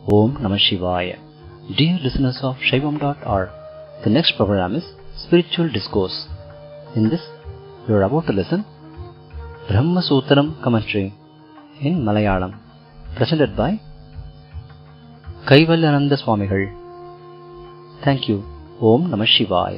Om Namah Shivaya. Dear listeners of Shaivam.org, the next program is Spiritual Discourse. In this, you are about to listen Brahma Sutram commentary in Malayalam, presented by Kaivalyananda Swamigal. Thank you. Om Namah Shivaya.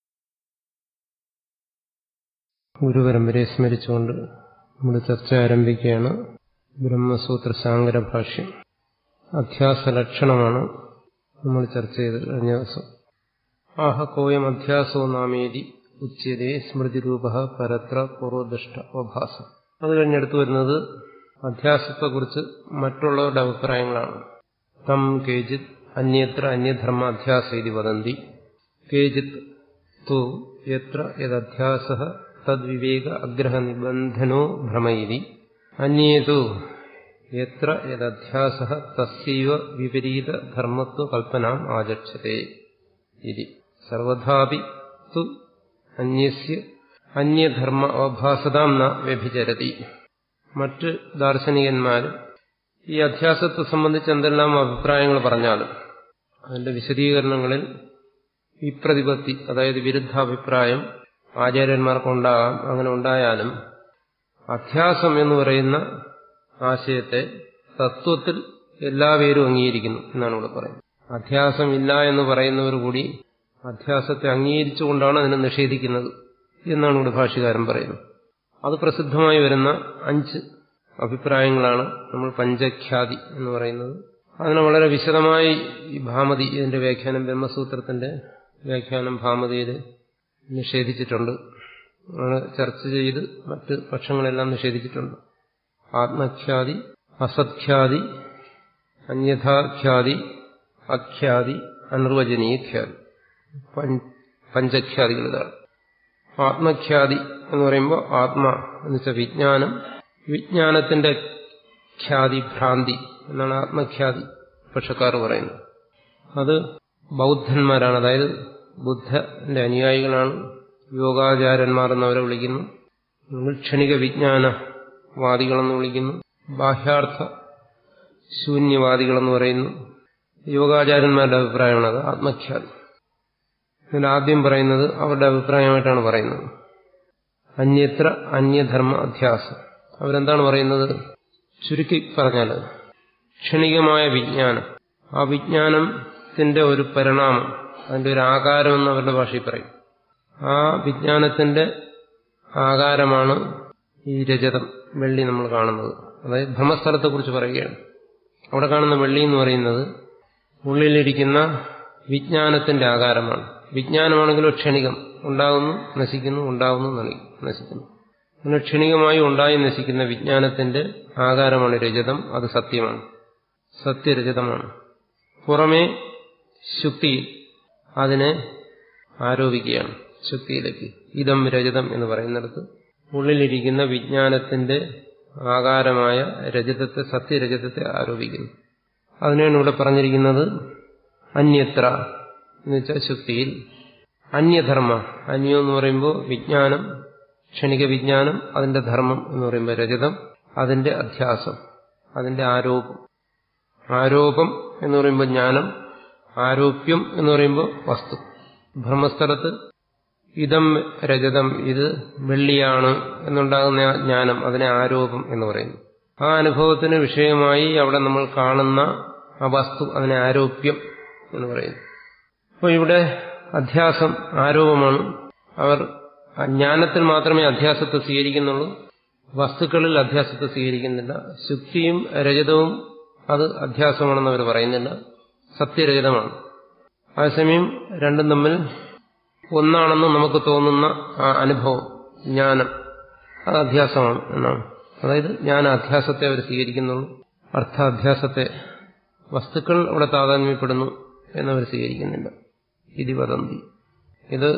ഗുരുപരമ്പരയെ സ്മരിച്ചുകൊണ്ട് നമ്മുടെ ചർച്ച ആരംഭിക്കുകയാണ് ബ്രഹ്മസൂത്ര സാങ്കര ഭാഷ്യം അധ്യാസ ലക്ഷണമാണ് നമ്മൾ ചർച്ച ചെയ്തത് കഴിഞ്ഞ ദിവസം ആഹ കോയം അധ്യാസോ നാമേതി ഉച്യതേ സ്മൃതിരൂപ പരത്ര പൂർവദൃഷ്ട അവഭാസം അത് കഴിഞ്ഞെടുത്തു വരുന്നത് അധ്യാസത്തെക്കുറിച്ച് മറ്റുള്ളവരുടെ അഭിപ്രായങ്ങളാണ് തം കേജിത് അന്യത്ര അന്യധർമ്മ അധ്യാസ ഇതി വദന്തി കേജിത് തു യത്ര യദധ്യാസ തദ്വിവേക അഗ്രഹനിബന്ധനോ ഭ്രമയിതി അന്യേതു യത്ര യദധ്യാസ തസ്യൈവ വിപരീത ധർമ്മത്വ കൽപ്പനാം ആചക്ഷത്തെ ഇതി സർവഥാപി തു അന്യസ്യ അന്യധർമ്മ അവഭാസതാം ന വ്യഭിചരതി മറ്റ് ദാർശനികന്മാർ ഈ അധ്യാസത്തെ സംബന്ധിച്ച് എന്തെല്ലാം അഭിപ്രായങ്ങൾ പറഞ്ഞാലും അതിന്റെ വിശദീകരണങ്ങളിൽ വിപ്രതിപത്തി അതായത് വിരുദ്ധാഭിപ്രായം ആചാര്യന്മാർക്കുണ്ടാകാം അങ്ങനെ ഉണ്ടായാലും അധ്യാസം എന്ന് പറയുന്ന ആശയത്തെ തത്വത്തിൽ എല്ലാവരും അംഗീകരിക്കുന്നു എന്നാണ് ഇവിടെ പറയുന്നത് അധ്യാസം ഇല്ല എന്ന് പറയുന്നവർ കൂടി അധ്യാസത്തെ അംഗീകരിച്ചുകൊണ്ടാണ് അതിനെ നിഷേധിക്കുന്നത് എന്നാണ് ഇവിടെ ഭാഷ്യകാരൻ പറയുന്നത് അത് പ്രസിദ്ധമായി വരുന്ന അഞ്ച് അഭിപ്രായങ്ങളാണ് നമ്മൾ പഞ്ചഖ്യാതി എന്ന് പറയുന്നത് അതിനെ വളരെ വിശദമായി ഈ ഭാമതി ഇതിന്റെ വ്യാഖ്യാനം ബ്രഹ്മസൂത്രത്തിന്റെ വ്യാഖ്യാനം ഭാമതിയിൽ നിഷേധിച്ചിട്ടുണ്ട് ആണ് ചർച്ച ചെയ്ത് മറ്റ് പക്ഷങ്ങളെല്ലാം നിഷേധിച്ചിട്ടുണ്ട് ആത്മഖ്യാതി അസത്ഖ്യാതി അന്യഥാഖ്യാതി അഖ്യാതി അനിർവചനീയ ഖ്യാതി പഞ്ചഖ്യാതികൾ ഇതാണ് ആത്മഖ്യാതി എന്ന് പറയുമ്പോൾ ആത്മ എന്ന് വെച്ചാൽ വിജ്ഞാനം വിജ്ഞാനത്തിന്റെ ഖ്യാതി ഭ്രാന്തി എന്നാണ് ആത്മഖ്യാതി പക്ഷക്കാർ പറയുന്നത് അത് ബൗദ്ധന്മാരാണ് അതായത് ബുദ്ധന്റെ അനുയായികളാണ് യോഗാചാര്യന്മാർ എന്നവരെ വിളിക്കുന്നു ക്ഷണിക വിജ്ഞാനവാദികളെന്ന് വിളിക്കുന്നു ബാഹ്യാർത്ഥ ശൂന്യവാദികളെന്ന് പറയുന്നു യോഗാചാര്യന്മാരുടെ അഭിപ്രായമാണത് ആത്മഖ്യാതി ഇതിൽ ആദ്യം പറയുന്നത് അവരുടെ അഭിപ്രായമായിട്ടാണ് പറയുന്നത് അന്യത്ര അന്യധർമ്മ അധ്യാസം അവരെന്താണ് പറയുന്നത് ചുരുക്കി പറഞ്ഞാൽ ക്ഷണികമായ വിജ്ഞാനം ആ വിജ്ഞാനത്തിന്റെ ഒരു പരിണാമം അതിന്റെ ഒരു ആകാരം എന്ന് അവരുടെ ഭാഷയിൽ പറയും ആ വിജ്ഞാനത്തിന്റെ ആകാരമാണ് ഈ രജതം വെള്ളി നമ്മൾ കാണുന്നത് അതായത് ബ്രഹ്മസ്ഥലത്തെക്കുറിച്ച് പറയുകയാണ് അവിടെ കാണുന്ന വെള്ളി എന്ന് പറയുന്നത് ഉള്ളിലിരിക്കുന്ന വിജ്ഞാനത്തിന്റെ ആകാരമാണ് വിജ്ഞാനമാണെങ്കിലും ക്ഷണികം ഉണ്ടാകുന്നു നശിക്കുന്നു ഉണ്ടാകുന്നു നശിക്കുന്നു അങ്ങനെ ക്ഷണികമായി ഉണ്ടായി നശിക്കുന്ന വിജ്ഞാനത്തിന്റെ ആകാരമാണ് രജതം അത് സത്യമാണ് സത്യരജതമാണ് പുറമേ ശുക്തിയിൽ അതിനെ ആരോപിക്കുകയാണ് ശുക്തിയിലേക്ക് ഇതം രജതം എന്ന് പറയുന്നിടത്ത് ഉള്ളിലിരിക്കുന്ന വിജ്ഞാനത്തിന്റെ ആകാരമായ രജതത്തെ സത്യരജതത്തെ ആരോപിക്കുന്നു അതിനാണ് ഇവിടെ പറഞ്ഞിരിക്കുന്നത് അന്യത്ര എന്ന് വെച്ചാൽ ശുക്തിയിൽ അന്യധർമ്മ അന്യം എന്ന് പറയുമ്പോൾ വിജ്ഞാനം ക്ഷണിക വിജ്ഞാനം അതിന്റെ ധർമ്മം എന്ന് പറയുമ്പോൾ രജതം അതിന്റെ അധ്യാസം അതിന്റെ ആരോപം ആരോപം എന്ന് പറയുമ്പോൾ ജ്ഞാനം ആരോപ്യം എന്ന് പറയുമ്പോൾ വസ്തു ബ്രഹ്മസ്ഥലത്ത് ഇതം രജതം ഇത് വെള്ളിയാണ് എന്നുണ്ടാകുന്ന ജ്ഞാനം അതിനെ ആരോപം എന്ന് പറയുന്നു ആ അനുഭവത്തിന് വിഷയമായി അവിടെ നമ്മൾ കാണുന്ന ആ വസ്തു അതിനെ ആരോപ്യം എന്ന് പറയുന്നു അപ്പോൾ ഇവിടെ അധ്യാസം ആരോപമാണ് അവർ ജ്ഞാനത്തിൽ മാത്രമേ അധ്യാസത്തെ സ്വീകരിക്കുന്നുള്ളൂ വസ്തുക്കളിൽ അധ്യാസത്തെ സ്വീകരിക്കുന്നില്ല ശുക്തിയും രജതവും അത് അധ്യാസമാണെന്ന് അവർ പറയുന്നില്ല സത്യരഹിതമാണ് അതേസമയം രണ്ടും തമ്മിൽ ഒന്നാണെന്ന് നമുക്ക് തോന്നുന്ന ആ അനുഭവം ജ്ഞാനം അത് അധ്യാസമാണ് എന്നാണ് അതായത് ജ്ഞാന അധ്യാസത്തെ അവർ സ്വീകരിക്കുന്നുള്ളൂ അർത്ഥാധ്യാസത്തെ വസ്തുക്കൾ അവിടെ താതാത്മ്യപ്പെടുന്നു എന്നവർ സ്വീകരിക്കുന്നില്ല ഇതി വദന്തി ഇത്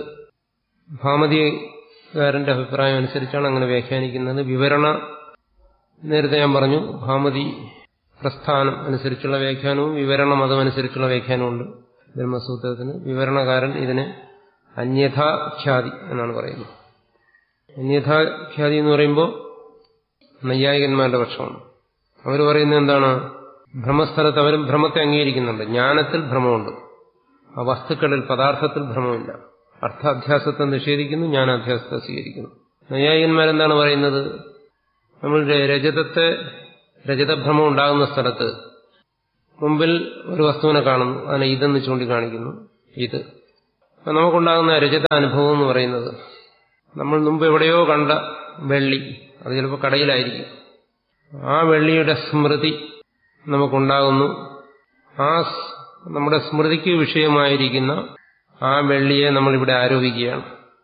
ഭാമതികാരന്റെ അഭിപ്രായം അനുസരിച്ചാണ് അങ്ങനെ വ്യാഖ്യാനിക്കുന്നത് വിവരണ നേരത്തെ ഞാൻ പറഞ്ഞു ഭാമതി പ്രസ്ഥാനം അനുസരിച്ചുള്ള വ്യാഖ്യാനവും വിവരണ മതം അനുസരിച്ചുള്ള വ്യാഖ്യാനമുണ്ട് ബ്രഹ്മസൂത്രത്തിന് വിവരണകാരൻ ഇതിനെ അന്യഥാഖ്യാതി എന്നാണ് പറയുന്നത് അന്യഥാഖ്യാതി എന്ന് പറയുമ്പോൾ നൈയായികന്മാരുടെ പക്ഷമാണ് അവർ പറയുന്നത് എന്താണ് ഭ്രമസ്ഥലത്ത് അവരും ഭ്രമത്തെ അംഗീകരിക്കുന്നുണ്ട് ജ്ഞാനത്തിൽ ഭ്രമമുണ്ട് ആ വസ്തുക്കളിൽ പദാർത്ഥത്തിൽ ഭ്രമമില്ല അർത്ഥാധ്യാസത്തെ നിഷേധിക്കുന്നു ജ്ഞാനാധ്യാസത്തെ സ്വീകരിക്കുന്നു നൈയായികന്മാരെന്താണ് പറയുന്നത് നമ്മൾ രജതത്തെ രജതഭ്രമം ഉണ്ടാകുന്ന സ്ഥലത്ത് മുമ്പിൽ ഒരു വസ്തുവിനെ കാണുന്നു അതിനെ ഇതെന്ന് ചൂണ്ടിക്കാണിക്കുന്നു ഇത് അപ്പൊ നമുക്കുണ്ടാകുന്ന രജത അനുഭവം എന്ന് പറയുന്നത് നമ്മൾ മുമ്പ് എവിടെയോ കണ്ട വെള്ളി അത് ചിലപ്പോൾ കടയിലായിരിക്കും ആ വെള്ളിയുടെ സ്മൃതി നമുക്കുണ്ടാകുന്നു ആ നമ്മുടെ സ്മൃതിക്ക് വിഷയമായിരിക്കുന്ന ആ വെള്ളിയെ നമ്മളിവിടെ ആരോപിക്കുകയാണ്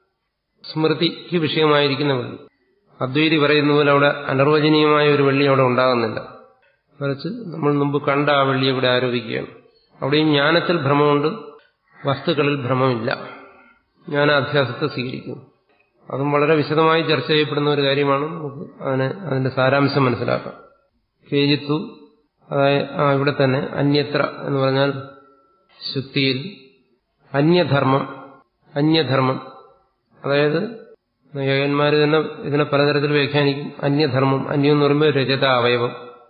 സ്മൃതിക്ക് വിഷയമായിരിക്കുന്ന വെള്ളി അദ്വൈതി പറയുന്ന പോലെ അവിടെ അനർവചനീയമായ ഒരു വെള്ളി അവിടെ ഉണ്ടാകുന്നില്ല മറിച്ച് നമ്മൾ മുമ്പ് കണ്ട ആ വെള്ളിയെ ഇവിടെ ആരോപിക്കുകയാണ് അവിടെയും ജ്ഞാനത്തിൽ ഭ്രമമുണ്ട് വസ്തുക്കളിൽ ഭ്രമമില്ല ജ്ഞാനാധ്യാസത്തെ സ്വീകരിക്കുന്നു അതും വളരെ വിശദമായി ചർച്ച ചെയ്യപ്പെടുന്ന ഒരു കാര്യമാണ് നമുക്ക് അതിന് അതിന്റെ സാരാംശം മനസ്സിലാക്കാം കേജിത്തു അതായത് ആ ഇവിടെ തന്നെ അന്യത്ര എന്ന് പറഞ്ഞാൽ ശുദ്ധിയിൽ അന്യധർമ്മം അന്യധർമ്മം അതായത് യോഗന്മാർ തന്നെ ഇതിനെ പലതരത്തിൽ വ്യാഖ്യാനിക്കും അന്യധർമ്മം അന്യം എന്ന് പറയുമ്പോൾ രജത അവയവം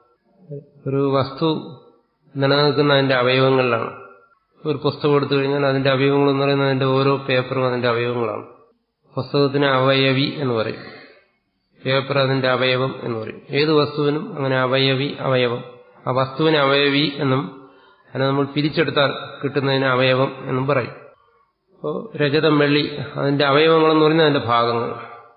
ഒരു വസ്തു നിലനിൽക്കുന്ന അതിന്റെ അവയവങ്ങളിലാണ് ഒരു പുസ്തകം എടുത്തു കഴിഞ്ഞാൽ അതിന്റെ അവയവങ്ങൾ എന്ന് പറയുന്നത് അതിന്റെ ഓരോ പേപ്പറും അതിന്റെ അവയവങ്ങളാണ് പുസ്തകത്തിന് അവയവി എന്ന് പറയും പേപ്പർ അതിന്റെ അവയവം എന്ന് പറയും ഏത് വസ്തുവിനും അങ്ങനെ അവയവി അവയവം ആ വസ്തുവിനെ അവയവി എന്നും അതിനെ നമ്മൾ പിരിച്ചെടുത്താൽ കിട്ടുന്നതിന് അവയവം എന്നും പറയും അപ്പോൾ രജതം വെള്ളി അതിന്റെ അവയവങ്ങളെന്ന് പറയുന്നത് അതിന്റെ ഭാഗങ്ങൾ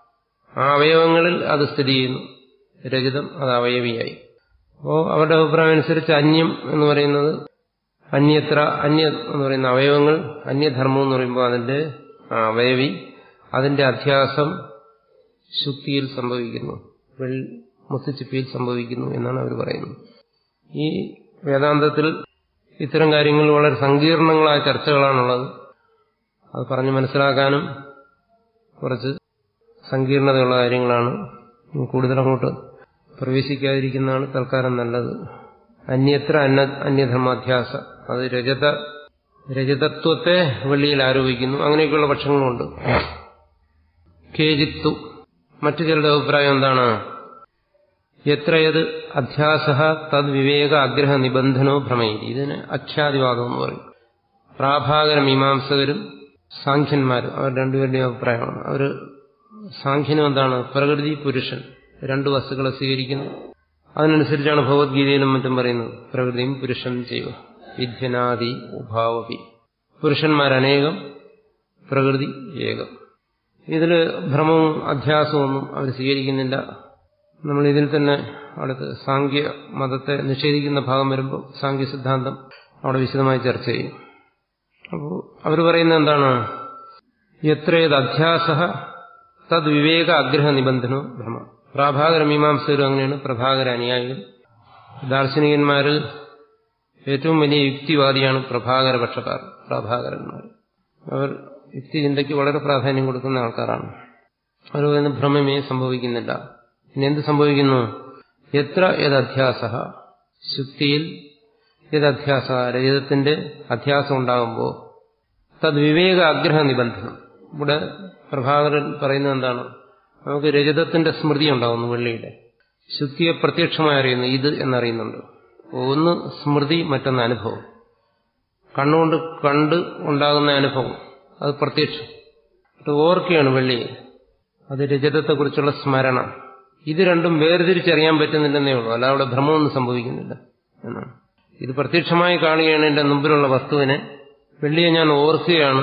ആ അവയവങ്ങളിൽ അത് സ്ഥിതി ചെയ്യുന്നു രജതം അത് അവയവിയായി അപ്പോൾ അവരുടെ അഭിപ്രായം അനുസരിച്ച് അന്യം എന്ന് പറയുന്നത് അന്യത്ര അന്യ എന്ന് പറയുന്ന അവയവങ്ങൾ അന്യധർമ്മം എന്ന് പറയുമ്പോൾ അതിന്റെ അവയവി അതിന്റെ അധ്യാസം ശുദ്ധിയിൽ സംഭവിക്കുന്നു മുത്തുച്ചിപ്പിയിൽ സംഭവിക്കുന്നു എന്നാണ് അവർ പറയുന്നത് ഈ വേദാന്തത്തിൽ ഇത്തരം കാര്യങ്ങൾ വളരെ സങ്കീർണങ്ങളായ ചർച്ചകളാണുള്ളത് അത് പറഞ്ഞ് മനസ്സിലാക്കാനും കുറച്ച് സങ്കീർണതയുള്ള കാര്യങ്ങളാണ് കൂടുതൽ അങ്ങോട്ട് പ്രവേശിക്കാതിരിക്കുന്നതാണ് തൽക്കാലം നല്ലത് അന്യത്ര അന്ന അന്യധർമാധ്യാസ അത് രജത രജതത്വത്തെ വെള്ളിയിൽ ആരോപിക്കുന്നു അങ്ങനെയൊക്കെയുള്ള പക്ഷങ്ങളുണ്ട് കേജിത്തു മറ്റു ചിലരുടെ അഭിപ്രായം എന്താണ് എത്രയത് അധ്യാസ തദ് വിവേക ആഗ്രഹ നിബന്ധനോ ഭ്രമയിരി ഇതിന് അഖ്യാതിവാദം എന്ന് പറയും പ്രാഭാകര മീമാംസകരും സാഖ്യന്മാരും അവർ രണ്ടുപേരുടെയും അഭിപ്രായമാണ് അവർ സാഖ്യനും എന്താണ് പ്രകൃതി പുരുഷൻ രണ്ടു വസ്തുക്കളെ സ്വീകരിക്കുന്നു അതിനനുസരിച്ചാണ് ഭഗവത്ഗീതയിലും മറ്റും പറയുന്നത് പ്രകൃതിയും പുരുഷനും ചെയ്യുക വിദ്യനാദി ഉഭാവപി പുരുഷന്മാരനേകം പ്രകൃതി ഏകം ഇതിൽ ഭ്രമവും അധ്യാസവും ഒന്നും അവർ സ്വീകരിക്കുന്നില്ല നമ്മൾ ഇതിൽ തന്നെ അടുത്ത് സാങ്ക്യ മതത്തെ നിഷേധിക്കുന്ന ഭാഗം വരുമ്പോൾ സാങ്ക്യ സിദ്ധാന്തം അവിടെ വിശദമായി ചർച്ച ചെയ്യും അപ്പോൾ അവർ പറയുന്നത് എന്താണ് എത്രയത് അധ്യാസ തദ് വിവേക ആഗ്രഹ നിബന്ധനോ ഭ്രമ പ്രാഭാകര മീമാംസകരും അങ്ങനെയാണ് പ്രഭാകര അനുയായികൾ ദാർശനികന്മാരിൽ ഏറ്റവും വലിയ യുക്തിവാദിയാണ് പ്രഭാകര പക്ഷക്കാർ പ്രഭാകരന്മാർ അവർ യുക്തിചിന്തയ്ക്ക് വളരെ പ്രാധാന്യം കൊടുക്കുന്ന ആൾക്കാരാണ് അവർ പറയുന്ന ഭ്രമമേ സംഭവിക്കുന്നില്ല പിന്നെ എന്ത് സംഭവിക്കുന്നു എത്ര യഥധ്യാസ ശുദ്ധിയിൽ യഥധ്യാസ രജതത്തിന്റെ അധ്യാസം ഉണ്ടാകുമ്പോൾ തദ് വിവേക ആഗ്രഹ നിബന്ധനം ഇവിടെ പ്രഭാകരൻ പറയുന്നത് എന്താണ് നമുക്ക് രജതത്തിന്റെ സ്മൃതി ഉണ്ടാകുന്നു വെള്ളിയുടെ ശുദ്ധിയെ പ്രത്യക്ഷമായി അറിയുന്നു ഇത് എന്നറിയുന്നുണ്ട് ഒന്ന് സ്മൃതി മറ്റൊന്ന് അനുഭവം കണ്ണുകൊണ്ട് കണ്ട് ഉണ്ടാകുന്ന അനുഭവം അത് പ്രത്യക്ഷം അത് ഓർക്കുകയാണ് വെള്ളി അത് രജതത്തെക്കുറിച്ചുള്ള സ്മരണ ഇത് രണ്ടും വേർതിരിച്ചറിയാൻ പറ്റുന്നില്ലെന്നേ ഉള്ളൂ അല്ല അവിടെ ഭ്രമമൊന്നും സംഭവിക്കുന്നില്ല എന്നാണ് ഇത് പ്രത്യക്ഷമായി കാണുകയാണ് എന്റെ മുമ്പിലുള്ള വസ്തുവിനെ വെള്ളിയെ ഞാൻ ഓർക്കുകയാണ്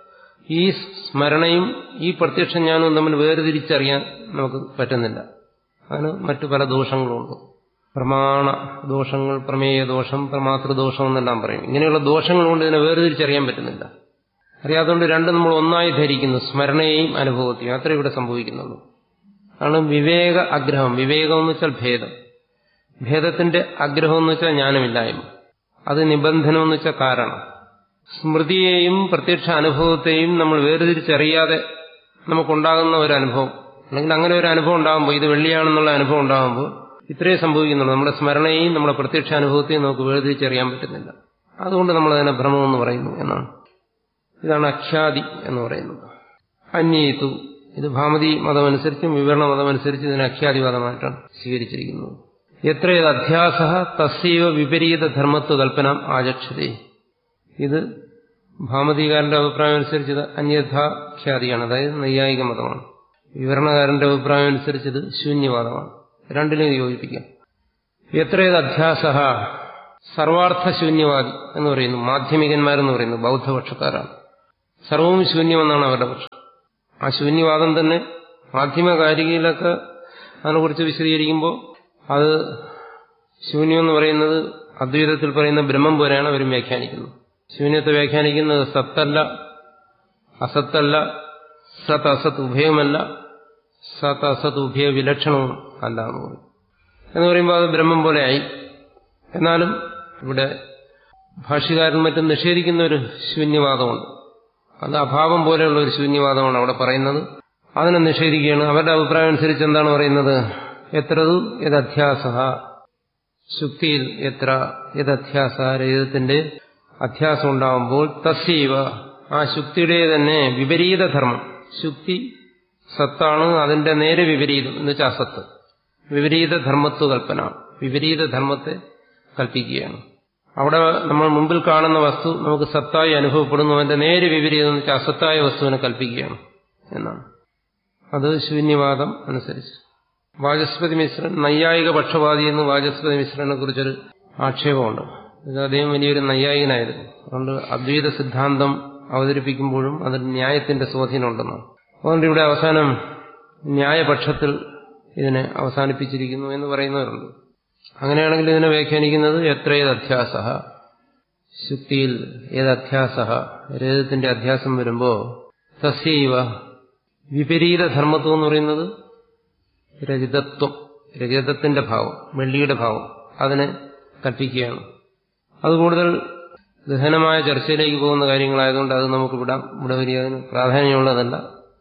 ഈ സ്മരണയും ഈ പ്രത്യക്ഷ ജ്ഞാനവും തമ്മിൽ വേർതിരിച്ചറിയാൻ നമുക്ക് പറ്റുന്നില്ല അതിന് മറ്റു പല ദോഷങ്ങളുണ്ട് പ്രമാണ ദോഷങ്ങൾ പ്രമേയ ദോഷം പ്രമാതൃദോഷം എന്നെല്ലാം പറയും ഇങ്ങനെയുള്ള ദോഷങ്ങൾ കൊണ്ട് ഇതിനെ വേർതിരിച്ചറിയാൻ പറ്റുന്നില്ല അറിയാതുകൊണ്ട് രണ്ടും നമ്മൾ ഒന്നായി ധരിക്കുന്നു സ്മരണയെയും അനുഭവത്തെയും അത്ര ഇവിടെ സംഭവിക്കുന്നുള്ളൂ ആണ് വിവേക ആഗ്രഹം വിവേകം എന്ന് വെച്ചാൽ ഭേദം ഭേദത്തിന്റെ ആഗ്രഹം എന്ന് വെച്ചാൽ ജ്ഞാനമില്ലായ്മ അത് നിബന്ധനം എന്ന് വെച്ചാൽ കാരണം സ്മൃതിയെയും പ്രത്യക്ഷ അനുഭവത്തെയും നമ്മൾ വേർതിരിച്ചറിയാതെ നമുക്കുണ്ടാകുന്ന ഒരു അനുഭവം അല്ലെങ്കിൽ അങ്ങനെ ഒരു അനുഭവം ഉണ്ടാകുമ്പോൾ ഇത് വെള്ളിയാണെന്നുള്ള അനുഭവം ഉണ്ടാകുമ്പോൾ ഇത്രയേ സംഭവിക്കുന്നുള്ളൂ നമ്മുടെ സ്മരണയെയും നമ്മുടെ പ്രത്യക്ഷ അനുഭവത്തെയും നമുക്ക് വേർതിരിച്ചറിയാൻ പറ്റുന്നില്ല അതുകൊണ്ട് നമ്മൾ അതിനെ ഭ്രമം എന്ന് പറയുന്നു എന്നാണ് ഇതാണ് അഖ്യാതി എന്ന് പറയുന്നത് അന്യയിത്തു ഇത് ഭാമതി മതമനുസരിച്ചും വിവരണ മതമനുസരിച്ച് ഇതിനെ അഖ്യാതിവാദമായിട്ടാണ് സ്വീകരിച്ചിരിക്കുന്നത് എത്രയത് അധ്യാസ തസ്സൈവ വിപരീത ധർമ്മത്വ കൽപ്പന ആചക്ഷതി ഇത് ഭാമതികാരന്റെ അഭിപ്രായം അനുസരിച്ച് ഇത് അന്യഥാഖ്യാതിയാണ് അതായത് നൈയായിക മതമാണ് വിവരണകാരന്റെ അഭിപ്രായം അനുസരിച്ച് ഇത് ശൂന്യവാദമാണ് രണ്ടിനെയും യോജിപ്പിക്കാം എത്രയത് അധ്യാസ സർവാർത്ഥശൂന്യവാദി എന്ന് പറയുന്നു മാധ്യമികന്മാരെന്ന് പറയുന്നു ബൗദ്ധപക്ഷക്കാരാണ് സർവവും ശൂന്യമെന്നാണ് അവരുടെ പക്ഷം ആ ശൂന്യവാദം തന്നെ മാധ്യമകാരികയിലൊക്കെ അതിനെക്കുറിച്ച് വിശദീകരിക്കുമ്പോൾ അത് ശൂന്യം പറയുന്നത് അദ്വൈതത്തിൽ പറയുന്ന ബ്രഹ്മം പോലെയാണ് അവർ വ്യാഖ്യാനിക്കുന്നത് ശൂന്യത്തെ വ്യാഖ്യാനിക്കുന്നത് സത്തല്ല അസത്തല്ല സത് അസത് ഉഭയമല്ല സത് അസത് ഉഭയ വിലക്ഷണവും അല്ല എന്ന് പറയും എന്ന് പറയുമ്പോൾ അത് ബ്രഹ്മം പോലെയായി എന്നാലും ഇവിടെ ഭാഷ്യകാരൻ മറ്റും നിഷേധിക്കുന്ന ഒരു ശൂന്യവാദമുണ്ട് അത് അഭാവം പോലെയുള്ള ഒരു ശൂന്യവാദമാണ് അവിടെ പറയുന്നത് അതിനെ നിഷേധിക്കുകയാണ് അവരുടെ അഭിപ്രായം അനുസരിച്ച് എന്താണ് പറയുന്നത് എത്രതു യഥ്യാസ ശുക്തിയിൽ എത്ര യഥ്യാസ രഹിതത്തിന്റെ അധ്യാസം ഉണ്ടാവുമ്പോൾ തസ്സീവ ആ ശുക്തിയുടെ തന്നെ വിപരീത ധർമ്മം ശുക്തി സത്താണ് അതിന്റെ നേരെ വിപരീതം എന്ന് വെച്ചാൽ അസത്ത് വിപരീത ധർമ്മത്വ കൽപ്പന വിപരീത ധർമ്മത്തെ കൽപ്പിക്കുകയാണ് അവിടെ നമ്മൾ മുമ്പിൽ കാണുന്ന വസ്തു നമുക്ക് സത്തായി അനുഭവപ്പെടുന്നു അതിന്റെ നേരെ വിപരീതം എന്ന് വെച്ചാൽ അസത്തായ വസ്തുവിനെ കൽപ്പിക്കുകയാണ് എന്നാണ് അത് ശൂന്യവാദം അനുസരിച്ച് വാചസ്പതി മിശ്രൻ നൈയായിക പക്ഷപാതി എന്ന് വാചസ്പതി മിശ്രനെ കുറിച്ചൊരു ആക്ഷേപമുണ്ട് ഇത് അദ്ദേഹം വലിയൊരു നൈയായികനായിരുന്നു അതുകൊണ്ട് അദ്വൈത സിദ്ധാന്തം അവതരിപ്പിക്കുമ്പോഴും അതിൽ ന്യായത്തിന്റെ സ്വാധീനമുണ്ടെന്നാണ് അതുകൊണ്ട് ഇവിടെ അവസാനം ന്യായപക്ഷത്തിൽ ഇതിനെ അവസാനിപ്പിച്ചിരിക്കുന്നു എന്ന് പറയുന്നവരുണ്ട് അങ്ങനെയാണെങ്കിൽ ഇതിനെ വ്യാഖ്യാനിക്കുന്നത് എത്ര ഏതധ്യാസ ശുക്തിയിൽ ഏതധ്യാസ രജതത്തിന്റെ അധ്യാസം വരുമ്പോ തസ്യൈവ വിപരീത ധർമ്മത്വം എന്ന് പറയുന്നത് രജിതത്വം രജതത്തിന്റെ ഭാവം വെള്ളിയുടെ ഭാവം അതിനെ കൽപ്പിക്കുകയാണ് അത് കൂടുതൽ ഗഹനമായ ചർച്ചയിലേക്ക് പോകുന്ന കാര്യങ്ങളായതുകൊണ്ട് അത് നമുക്ക് വിടാം ഇവിടെ വലിയ അതിന് പ്രാധാന്യമുള്ളതല്ല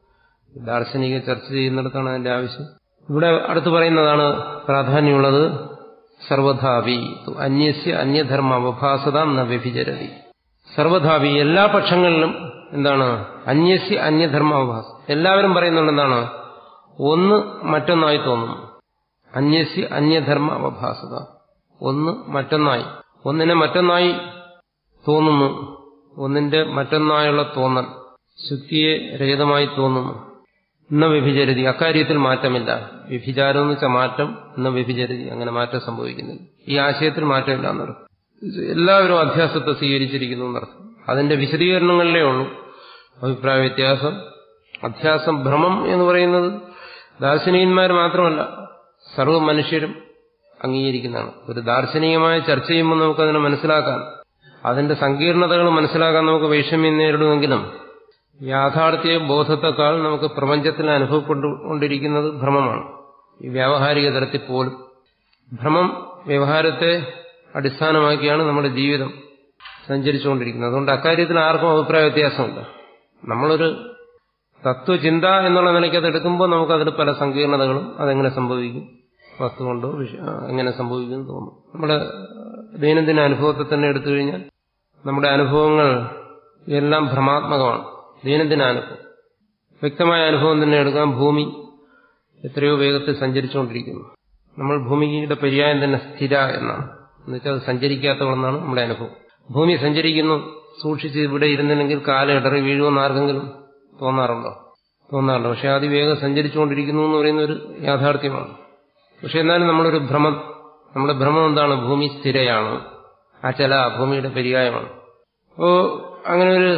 ദാർശനിക ചർച്ച ചെയ്യുന്നിടത്താണ് അതിന്റെ ആവശ്യം ഇവിടെ അടുത്ത് പറയുന്നതാണ് പ്രാധാന്യമുള്ളത് സർവധാവി അന്യസ്യ അന്യധർമ്മ അവഭാസത ന വ്യഭിചരതി സർവധാവി എല്ലാ പക്ഷങ്ങളിലും എന്താണ് അന്യസ്യ അന്യധർമ്മ അവഭാസം എല്ലാവരും പറയുന്നുണ്ട് എന്താണ് ഒന്ന് മറ്റൊന്നായി തോന്നുന്നു അന്യസ്യ അന്യധർമ്മ അവഭാസത ഒന്ന് മറ്റൊന്നായി ഒന്നിനെ മറ്റൊന്നായി തോന്നുന്നു ഒന്നിന്റെ മറ്റൊന്നായുള്ള തോന്നൽ ശുദ്ധിയെ രഹിതമായി തോന്നുന്നു ഇന്ന വ്യഭിചരതി അക്കാര്യത്തിൽ മാറ്റമില്ല വ്യഭിചാരം എന്ന് വെച്ചാൽ മാറ്റം ഇന്ന വ്യഭിചരതി അങ്ങനെ മാറ്റം സംഭവിക്കുന്നില്ല ഈ ആശയത്തിൽ മാറ്റമില്ല എന്നർത്ഥം എല്ലാവരും അധ്യാസത്തെ സ്വീകരിച്ചിരിക്കുന്നു എന്നർത്ഥം അതിന്റെ വിശദീകരണങ്ങളിലേ ഉള്ളൂ അഭിപ്രായ വ്യത്യാസം അധ്യാസം ഭ്രമം എന്ന് പറയുന്നത് ദാർശനികന്മാർ മാത്രമല്ല സർവ്വ മനുഷ്യരും അംഗീകരിക്കുന്നതാണ് ഒരു ദാർശനികമായ ചർച്ച ചെയ്യുമ്പോൾ നമുക്കതിനെ മനസ്സിലാക്കാൻ അതിന്റെ സങ്കീർണതകൾ മനസ്സിലാക്കാൻ നമുക്ക് വൈഷമ്യം നേരിടുമെങ്കിലും യാഥാർത്ഥ്യ ബോധത്തെക്കാൾ നമുക്ക് പ്രപഞ്ചത്തിൽ അനുഭവപ്പെട്ടുകൊണ്ടിരിക്കുന്നത് ഭ്രമമാണ് ഈ വ്യാവഹാരിക തലത്തിൽ പോലും ഭ്രമം വ്യവഹാരത്തെ അടിസ്ഥാനമാക്കിയാണ് നമ്മുടെ ജീവിതം സഞ്ചരിച്ചുകൊണ്ടിരിക്കുന്നത് അതുകൊണ്ട് അക്കാര്യത്തിൽ ആർക്കും അഭിപ്രായ വ്യത്യാസമില്ല നമ്മളൊരു തത്വചിന്ത എന്നുള്ള നിലയ്ക്ക് അത് എടുക്കുമ്പോൾ നമുക്കതിൽ പല സങ്കീർണതകളും അതെങ്ങനെ സംഭവിക്കും വസ്തു കൊണ്ടോ എങ്ങനെ സംഭവിക്കും തോന്നും നമ്മുടെ ദൈനംദിന അനുഭവത്തെ തന്നെ എടുത്തു കഴിഞ്ഞാൽ നമ്മുടെ അനുഭവങ്ങൾ എല്ലാം ഭ്രമാത്മകമാണ് ദൈനംദിന അനുഭവം വ്യക്തമായ അനുഭവം തന്നെ എടുക്കാം ഭൂമി എത്രയോ വേഗത്തിൽ സഞ്ചരിച്ചുകൊണ്ടിരിക്കുന്നു നമ്മൾ ഭൂമിയുടെ പര്യായം തന്നെ സ്ഥിര എന്നാണ് എന്നുവെച്ചാൽ അത് സഞ്ചരിക്കാത്തവളെന്നാണ് നമ്മുടെ അനുഭവം ഭൂമി സഞ്ചരിക്കുന്നു സൂക്ഷിച്ച് ഇവിടെ ഇരുന്നില്ലെങ്കിൽ കാലം ഇടറി വീഴുമെന്ന് ആർക്കെങ്കിലും തോന്നാറുണ്ടോ തോന്നാറുണ്ടോ പക്ഷെ അതിവേഗം സഞ്ചരിച്ചുകൊണ്ടിരിക്കുന്നു എന്ന് പറയുന്ന ഒരു യാഥാർത്ഥ്യമാണ് പക്ഷെ എന്നാലും നമ്മളൊരു ഭ്രമം നമ്മുടെ ഭ്രമം എന്താണ് ഭൂമി സ്ഥിരയാണ് ആ ചില ഭൂമിയുടെ പര്യായമാണ് അപ്പോ അങ്ങനെ ഒരു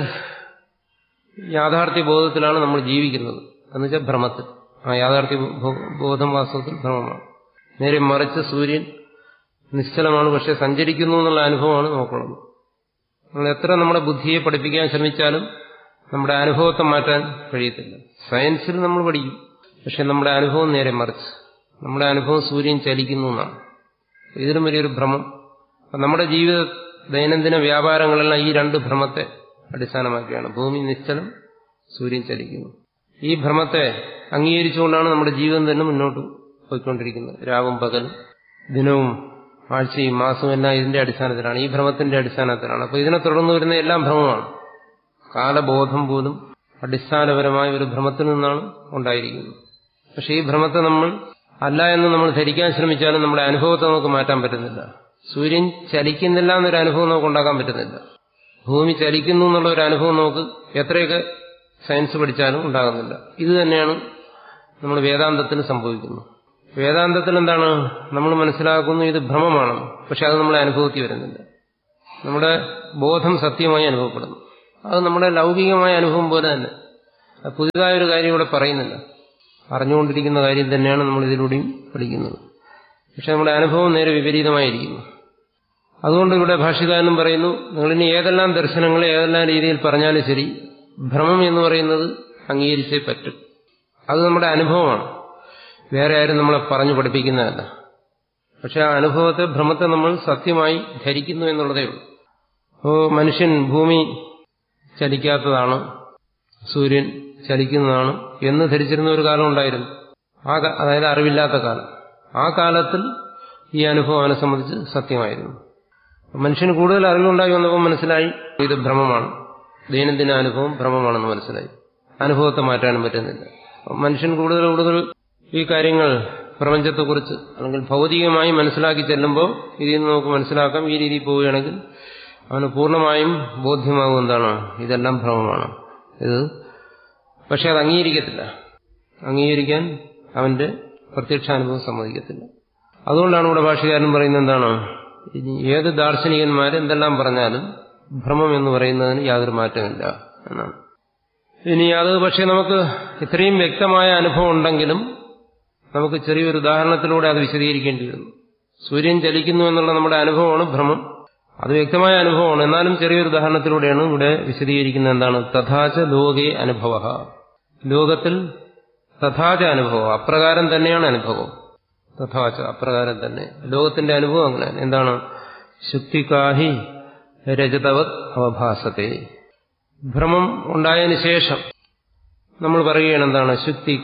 യാഥാർത്ഥ്യ ബോധത്തിലാണ് നമ്മൾ ജീവിക്കുന്നത് എന്നുവെച്ചാൽ ഭ്രമത്തിൽ ആ യാഥാർത്ഥ്യ ബോധം വാസ്തവത്തിൽ ഭ്രമമാണ് നേരെ മറിച്ച് സൂര്യൻ നിശ്ചലമാണ് പക്ഷെ സഞ്ചരിക്കുന്നു എന്നുള്ള അനുഭവമാണ് നമുക്കുള്ളത് നമ്മൾ എത്ര നമ്മുടെ ബുദ്ധിയെ പഠിപ്പിക്കാൻ ശ്രമിച്ചാലും നമ്മുടെ അനുഭവത്തെ മാറ്റാൻ കഴിയത്തില്ല സയൻസിൽ നമ്മൾ പഠിക്കും പക്ഷെ നമ്മുടെ അനുഭവം നേരെ മറിച്ച് നമ്മുടെ അനുഭവം സൂര്യൻ ചലിക്കുന്നു എന്നാണ് ഇതിലും വലിയൊരു ഭ്രമം നമ്മുടെ ജീവിത ദൈനംദിന വ്യാപാരങ്ങളെല്ലാം ഈ രണ്ട് ഭ്രമത്തെ അടിസ്ഥാനമാക്കിയാണ് ഭൂമി നിശ്ചലം സൂര്യൻ ചലിക്കുന്നു ഈ ഭ്രമത്തെ അംഗീകരിച്ചുകൊണ്ടാണ് നമ്മുടെ ജീവിതം തന്നെ മുന്നോട്ട് പോയിക്കൊണ്ടിരിക്കുന്നത് രാവും പകലും ദിനവും ആഴ്ചയും മാസവും എല്ലാം ഇതിന്റെ അടിസ്ഥാനത്തിലാണ് ഈ ഭ്രമത്തിന്റെ അടിസ്ഥാനത്തിലാണ് അപ്പോൾ ഇതിനെ തുടർന്ന് വരുന്ന എല്ലാം ഭ്രമമാണ് കാലബോധം പോലും അടിസ്ഥാനപരമായ ഒരു ഭ്രമത്തിൽ നിന്നാണ് ഉണ്ടായിരിക്കുന്നത് പക്ഷെ ഈ ഭ്രമത്തെ നമ്മൾ അല്ല എന്ന് നമ്മൾ ധരിക്കാൻ ശ്രമിച്ചാലും നമ്മുടെ അനുഭവത്തെ നമുക്ക് മാറ്റാൻ പറ്റുന്നില്ല സൂര്യൻ ചലിക്കുന്നില്ല എന്നൊരു അനുഭവം നമുക്ക് ഉണ്ടാക്കാൻ പറ്റുന്നില്ല ഭൂമി ചലിക്കുന്നു എന്നുള്ള ഒരു അനുഭവം നമുക്ക് എത്രയൊക്കെ സയൻസ് പഠിച്ചാലും ഉണ്ടാകുന്നില്ല ഇത് തന്നെയാണ് നമ്മൾ വേദാന്തത്തിൽ സംഭവിക്കുന്നത് വേദാന്തത്തിൽ എന്താണ് നമ്മൾ മനസ്സിലാക്കുന്നു ഇത് ഭ്രമമാണെന്ന് പക്ഷെ അത് നമ്മളെ അനുഭവത്തിൽ വരുന്നില്ല നമ്മുടെ ബോധം സത്യമായി അനുഭവപ്പെടുന്നു അത് നമ്മുടെ ലൗകികമായ അനുഭവം പോലെ തന്നെ അത് പുതിയതായൊരു കാര്യം ഇവിടെ പറയുന്നില്ല അറിഞ്ഞുകൊണ്ടിരിക്കുന്ന കാര്യം തന്നെയാണ് നമ്മൾ ഇതിലൂടെയും പഠിക്കുന്നത് പക്ഷെ നമ്മുടെ അനുഭവം നേരെ വിപരീതമായിരിക്കുന്നു അതുകൊണ്ട് ഇവിടെ ഭാഷ്യകാരനും പറയുന്നു നിങ്ങളിനി ഏതെല്ലാം ദർശനങ്ങൾ ഏതെല്ലാം രീതിയിൽ പറഞ്ഞാലും ശരി ഭ്രമം എന്ന് പറയുന്നത് അംഗീകരിച്ചേ പറ്റും അത് നമ്മുടെ അനുഭവമാണ് വേറെ ആരും നമ്മളെ പറഞ്ഞു പഠിപ്പിക്കുന്നതല്ല പക്ഷെ ആ അനുഭവത്തെ ഭ്രമത്തെ നമ്മൾ സത്യമായി ധരിക്കുന്നു എന്നുള്ളതേ ഉള്ളൂ അപ്പോൾ മനുഷ്യൻ ഭൂമി ചലിക്കാത്തതാണ് സൂര്യൻ ചലിക്കുന്നതാണ് എന്ന് ധരിച്ചിരുന്ന ഒരു കാലം ഉണ്ടായിരുന്നു ആ അതായത് അറിവില്ലാത്ത കാലം ആ കാലത്തിൽ ഈ അനുഭവം അവനെ സംബന്ധിച്ച് സത്യമായിരുന്നു മനുഷ്യന് കൂടുതൽ അറിവുണ്ടായി വന്നപ്പോൾ മനസ്സിലായി ഇത് ഭ്രമമാണ് ദൈനംദിന അനുഭവം ഭ്രമമാണെന്ന് മനസ്സിലായി അനുഭവത്തെ മാറ്റാനും പറ്റുന്നില്ല മനുഷ്യൻ കൂടുതൽ കൂടുതൽ ഈ കാര്യങ്ങൾ പ്രപഞ്ചത്തെക്കുറിച്ച് അല്ലെങ്കിൽ ഭൗതികമായി മനസ്സിലാക്കി ചെല്ലുമ്പോൾ ഇതിൽ നിന്ന് നമുക്ക് മനസ്സിലാക്കാം ഈ രീതിയിൽ പോവുകയാണെങ്കിൽ അവന് പൂർണ്ണമായും ബോധ്യമാകും എന്താണ് ഇതെല്ലാം ഭ്രമമാണ് ഇത് പക്ഷെ അത് അംഗീകരിക്കത്തില്ല അംഗീകരിക്കാൻ അവന്റെ പ്രത്യക്ഷാനുഭവം സമ്മതിക്കത്തില്ല അതുകൊണ്ടാണ് ഇവിടെ ഭാഷകാരൻ പറയുന്നത് എന്താണ് ഇനി ഏത് ദാർശനികന്മാർ എന്തെല്ലാം പറഞ്ഞാലും ഭ്രമം എന്ന് പറയുന്നതിന് യാതൊരു മാറ്റമില്ല എന്നാണ് ഇനി അത് പക്ഷെ നമുക്ക് ഇത്രയും വ്യക്തമായ അനുഭവം ഉണ്ടെങ്കിലും നമുക്ക് ചെറിയൊരു ഉദാഹരണത്തിലൂടെ അത് വിശദീകരിക്കേണ്ടി വരുന്നു സൂര്യൻ ചലിക്കുന്നു എന്നുള്ള നമ്മുടെ അനുഭവമാണ് ഭ്രമം അത് വ്യക്തമായ അനുഭവമാണ് എന്നാലും ചെറിയൊരു ഉദാഹരണത്തിലൂടെയാണ് ഇവിടെ വിശദീകരിക്കുന്നത് എന്താണ് തഥാച ലോകേ അനുഭവ ലോകത്തിൽ തഥാച അനുഭവം അപ്രകാരം തന്നെയാണ് അനുഭവം തഥാച അപ്രകാരം തന്നെ ലോകത്തിന്റെ അനുഭവം അങ്ങനെ എന്താണ് ശുക്തികാഹി രജതവത് അവഭാസത്തെ ഭ്രമം ഉണ്ടായതിനു ശേഷം നമ്മൾ പറയുകയാണ് എന്താണ് ശുക്തിക